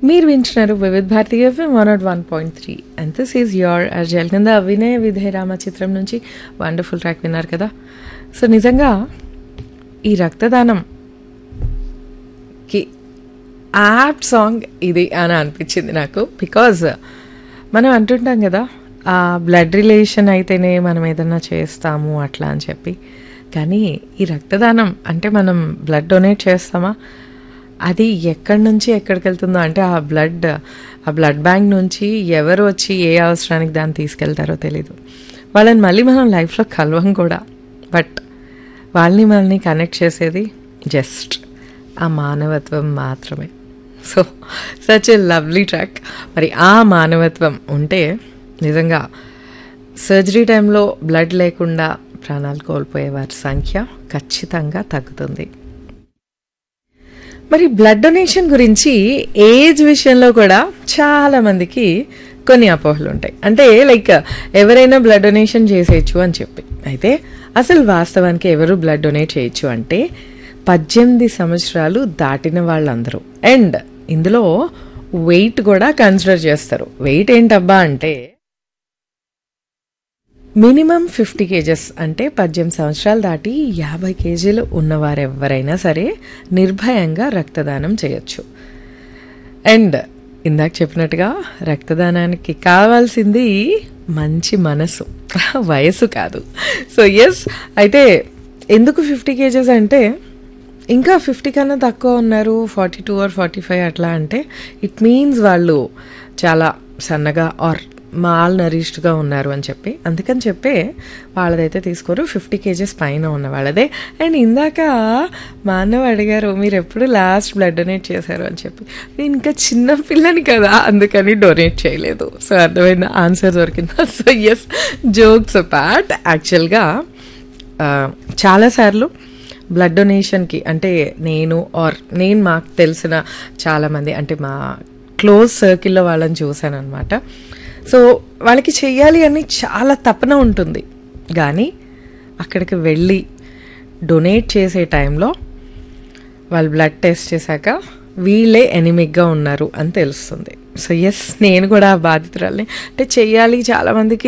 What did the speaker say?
మీరు వింటున్నారు Vividh Bharati FM one nought one point three and this is your అర్జల్ కింద వినయ విధే రామ చిత్రం నుంచి వండర్ఫుల్ ట్రాక్ విన్నారు కదా సో నిజంగా ఈ రక్తదానంకి యాప్ట్ సాంగ్ ఇది అని అనిపించింది నాకు బికాజ్ మనం అంటుంటాం కదా ఆ బ్లడ్ రిలేషన్ అయితేనే మనం ఏదన్నా చేస్తాము అట్లా అని చెప్పి కానీ ఈ రక్తదానం అంటే మనం బ్లడ్ డొనేట్ చేస్తామా అది ఎక్కడి నుంచి ఎక్కడికి వెళ్తుందో అంటే ఆ బ్లడ్ ఆ బ్లడ్ బ్యాంక్ నుంచి ఎవరు వచ్చి ఏ అవసరానికి దాన్ని తీసుకెళ్తారో తెలీదు వాళ్ళని మళ్ళీ మనం లైఫ్లో కలవం కూడా బట్ వాళ్ళని మనల్ని కనెక్ట్ చేసేది జస్ట్ ఆ మానవత్వం మాత్రమే so such a lovely track మరి ఆ మానవత్వం ఉంటే నిజంగా సర్జరీ టైంలో బ్లడ్ లేకుండా ప్రాణాలు కోల్పోయే వారి సంఖ్య ఖచ్చితంగా తగ్గుతుంది మరి బ్లడ్ డొనేషన్ గురించి ఏజ్ విషయంలో కూడా చాలా మందికి కొన్ని అపోహలు ఉంటాయి అంటే లైక్ ఎవరైనా బ్లడ్ డొనేషన్ చేసేయచ్చు అని చెప్పి అయితే అసలు వాస్తవానికి ఎవరు బ్లడ్ డొనేట్ చేయొచ్చు అంటే పద్దెనిమిది సంవత్సరాలు దాటిన వాళ్ళందరూ అండ్ ఇందులో వెయిట్ కూడా కన్సిడర్ చేస్తారు వెయిట్ ఏంటబ్బా అంటే మినిమం ఫిఫ్టీ కేజెస్ అంటే పద్దెనిమిది సంవత్సరాలు దాటి యాభై కేజీలు ఉన్నవారెవరైనా సరే నిర్భయంగా రక్తదానం చేయొచ్చు అండ్ ఇందాక చెప్పినట్టుగా రక్తదానానికి కావాల్సింది మంచి మనసు వయసు కాదు సో ఎస్ అయితే ఎందుకు ఫిఫ్టీ కేజెస్ అంటే ఇంకా ఫిఫ్టీ కన్నా తక్కువ ఉన్నారు forty two or forty five అట్లా అంటే ఇట్ మీన్స్ వాళ్ళు చాలా సన్నగా ఆర్ మాల్ నరిష్డ్గా ఉన్నారు అని చెప్పి అందుకని చెప్పే వాళ్ళదైతే తీసుకోరు ఫిఫ్టీ కేజెస్ పైన ఉన్న వాళ్ళదే అండ్ ఇందాక మా అన్న అడిగారు మీరు ఎప్పుడు లాస్ట్ బ్లడ్ డొనేట్ చేశారు అని చెప్పి నేను ఇంకా చిన్న పిల్లని కదా అందుకని డొనేట్ చేయలేదు సో అర్థమైన ఆన్సర్ దొరికిందా సో ఎస్ జోక్స్ పార్ట్ యాక్చువల్గా చాలాసార్లు బ్లడ్ డొనేషన్కి అంటే నేను ఆర్ నేను మాకు తెలిసిన చాలామంది అంటే మా క్లోజ్ సర్కిల్లో వాళ్ళని చూశాను అనమాట సో వాళ్ళకి చెయ్యాలి అని చాలా తపన ఉంటుంది కానీ అక్కడికి వెళ్ళి డొనేట్ చేసే టైంలో వాళ్ళు బ్లడ్ టెస్ట్ చేశాక వీళ్ళే ఎనిమిక్గా ఉన్నారు అని తెలుస్తుంది సో ఎస్ నేను కూడా ఆ బాధితురాల్ని అంటే చెయ్యాలి చాలామందికి